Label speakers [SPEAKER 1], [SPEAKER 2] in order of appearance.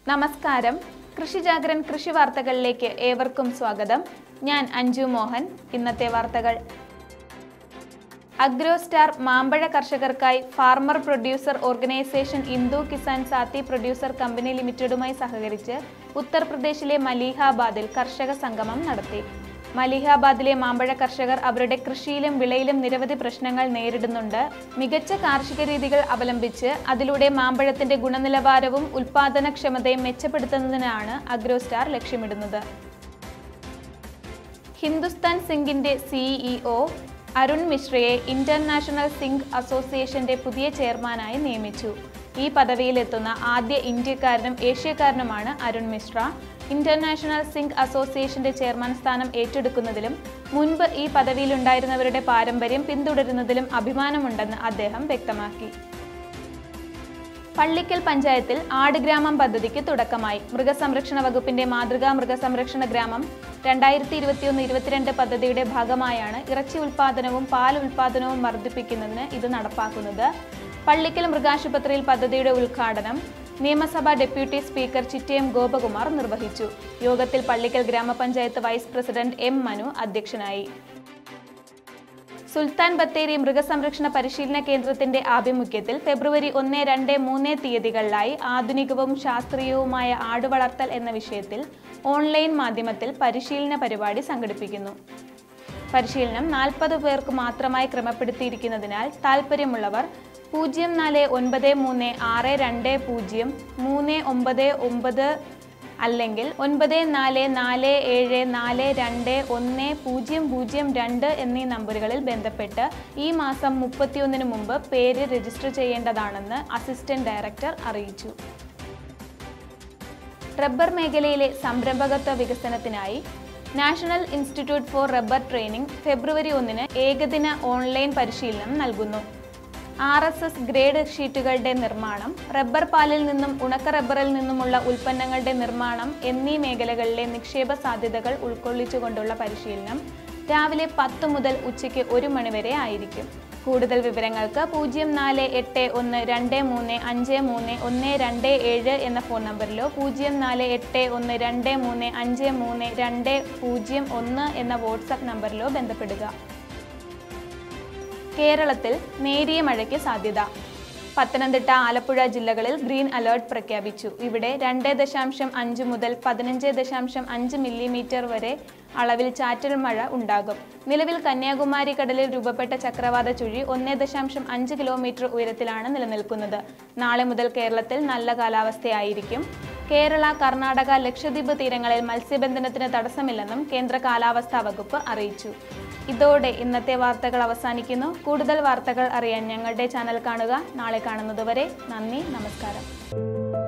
[SPEAKER 1] നമസ്കാരം കൃഷി ജാഗരൻ കൃഷി വാർത്തകളിലേക്ക് ഏവർക്കും സ്വാഗതം ഞാൻ അഞ്ജു മോഹൻ ഇന്നത്തെ വാർത്തകൾ അഗ്രോസ്റ്റാർ മാമ്പഴ കർഷകർക്കായി farmer producer organisation Indu Kisan Saathi producer company ലിമിറ്റഡുമായി സഹകരിച്ച് ഉത്തർപ്രദേശിലെ മലീഹാബാദിൽ കർഷക സംഗമം നടത്തി മലിഹാബാദിലെ മാമ്പഴ കർഷകർ അവരുടെ കൃഷിയിലും വിളയിലും നിരവധി പ്രശ്നങ്ങൾ നേരിടുന്നുണ്ട് മികച്ച കാർഷിക രീതികൾ അവലംബിച്ച് അതിലൂടെ മാമ്പഴത്തിന്റെ ഗുണനിലവാരവും ഉൽപാദനക്ഷമതയും മെച്ചപ്പെടുത്തുന്നതിനാണ് അഗ്രോസ്റ്റാർ ലക്ഷ്യമിടുന്നത് ഹിന്ദുസ്ഥാൻ സിങ്കിന്റെ സിഇഒ അരുൺ മിശ്രയെ ഇന്റർനാഷണൽ സിങ്ക് അസോസിയേഷന്റെ പുതിയ ചെയർമാനായി നിയമിച്ചു ഈ പദവിയിലെത്തുന്ന ആദ്യ ഇന്ത്യക്കാരനും ഏഷ്യക്കാരനുമാണ് അരുൺ മിശ്ര ഇന്റർനാഷണൽ സിങ്ക് അസോസിയേഷന്റെ ചെയർമാൻ സ്ഥാനം ഏറ്റെടുക്കുന്നതിലും മുൻപ് ഈ പദവിയിലുണ്ടായിരുന്നവരുടെ പാരമ്പര്യം പിന്തുടരുന്നതിലും അഭിമാനമുണ്ടെന്ന് അദ്ദേഹം വ്യക്തമാക്കി പള്ളിക്കൽ പഞ്ചായത്തിൽ ആടുഗ്രാമം പദ്ധതിക്ക് തുടക്കമായി മൃഗസംരക്ഷണ വകുപ്പിന്റെ മാതൃകാ മൃഗസംരക്ഷണ ഗ്രാമം രണ്ടായിരത്തി ഇരുപത്തിയൊന്ന് ഇരുപത്തിരണ്ട് പദ്ധതിയുടെ ഭാഗമായാണ് ഇറച്ചി ഉൽപാദനവും പാൽ ഉൽപാദനവും വർദ്ധിപ്പിക്കുന്നതിന് ഇത് നടപ്പാക്കുന്നത് പള്ളിക്കൽ മൃഗാശുപത്രിയിൽ പദ്ധതിയുടെ ഉദ്ഘാടനം നിയമസഭാ ഡെപ്യൂട്ടി സ്പീക്കർ ചിറ്റയം ഗോപകുമാർ നിർവഹിച്ചു യോഗത്തിൽ പള്ളിക്കൽ ഗ്രാമപഞ്ചായത്ത് വൈസ് പ്രസിഡന്റ് എം മനു അധ്യക്ഷനായി സുൽത്താൻ ബത്തേരി മൃഗസംരക്ഷണ പരിശീലന കേന്ദ്രത്തിന്റെ ആഭിമുഖ്യത്തിൽ ഫെബ്രുവരി ഒന്ന് രണ്ട് മൂന്ന് തീയതികളിലായി ആധുനികവും ശാസ്ത്രീയവുമായ ആടുവളർത്തൽ എന്ന വിഷയത്തിൽ ഓൺലൈൻ മാധ്യമത്തിൽ പരിശീലന പരിപാടി സംഘടിപ്പിക്കുന്നു പരിശീലനം നാൽപ്പത് പേർക്ക് മാത്രമായി ക്രമപ്പെടുത്തിയിരിക്കുന്നതിനാൽ താൽപ്പര്യമുള്ളവർ പൂജ്യം നാല് ഒൻപത് മൂന്ന് ആറ് രണ്ട് പൂജ്യം മൂന്ന് ഒമ്പത് ഒമ്പത് അല്ലെങ്കിൽ ഒൻപത് നാല് നാല് ഏഴ് നാല് രണ്ട് ഒന്ന് പൂജ്യം പൂജ്യം രണ്ട് എന്നീ നമ്പറുകളിൽ ബന്ധപ്പെട്ട് ഈ മാസം മുപ്പത്തിയൊന്നിന് മുമ്പ് പേര് രജിസ്റ്റർ ചെയ്യേണ്ടതാണെന്ന് അസിസ്റ്റന്റ് ഡയറക്ടർ അറിയിച്ചു റബ്ബർ മേഖലയിലെ സംരംഭകത്വ വികസനത്തിനായി national institute for rubber training February ഒന്നിന് ഏകദിന ഓൺലൈൻ പരിശീലനം നൽകുന്നു ആർ എസ് എസ് ഗ്രേഡ് ഷീറ്റുകളുടെ നിർമ്മാണം റബ്ബർ പാലിൽ നിന്നും ഉണക്ക റബ്ബറിൽ നിന്നുമുള്ള ഉൽപ്പന്നങ്ങളുടെ നിർമ്മാണം എന്നീ മേഖലകളിലെ നിക്ഷേപ സാധ്യതകൾ ഉൾക്കൊള്ളിച്ചുകൊണ്ടുള്ള പരിശീലനം രാവിലെ പത്ത് മുതൽ ഉച്ചയ്ക്ക് ഒരു മണിവരെ ആയിരിക്കും കൂടുതൽ വിവരങ്ങൾക്ക് പൂജ്യം നാല് എട്ട് ഒന്ന് രണ്ട് മൂന്ന് അഞ്ച് മൂന്ന് ഒന്ന് രണ്ട് ഏഴ് എന്ന ഫോൺ നമ്പറിലോ പൂജ്യം നാല് എട്ട് ഒന്ന് രണ്ട് മൂന്ന് അഞ്ച് മൂന്ന് രണ്ട് പൂജ്യം ഒന്ന് എന്ന വാട്സപ്പ് നമ്പറിലോ ബന്ധപ്പെടുക കേരളത്തിൽ നേരിയ മഴയ്ക്ക് സാധ്യത പത്തനംതിട്ട ആലപ്പുഴ ജില്ലകളിൽ ഗ്രീൻ അലേർട്ട് പ്രഖ്യാപിച്ചു ഇവിടെ രണ്ട് ദശാംശം അഞ്ച് മുതൽ പതിനഞ്ച് ദശാംശം അഞ്ച് മില്ലിമീറ്റർ വരെ അളവിൽ ചാറ്റൽ മഴ ഉണ്ടാകും നിലവിൽ കന്യാകുമാരി കടലിൽ രൂപപ്പെട്ട ചക്രവാത ചുഴി ഒന്ന് ദശാംശം അഞ്ച് കിലോമീറ്റർ ഉയരത്തിലാണ് നിലനിൽക്കുന്നത് നാളെ മുതൽ കേരളത്തിൽ നല്ല കാലാവസ്ഥയായിരിക്കും കേരള കർണാടക ലക്ഷദ്വീപ് തീരങ്ങളിൽ മത്സ്യബന്ധനത്തിന് തടസ്സമില്ലെന്നും കേന്ദ്ര കാലാവസ്ഥാ വകുപ്പ് അറിയിച്ചു ഇതോടെ ഇന്നത്തെ വാർത്തകൾ അവസാനിക്കുന്നു കൂടുതൽ വാർത്തകൾ അറിയാൻ ഞങ്ങളുടെ ചാനൽ കാണുക നാളെ കാണുന്നതുവരെ നന്ദി നമസ്കാരം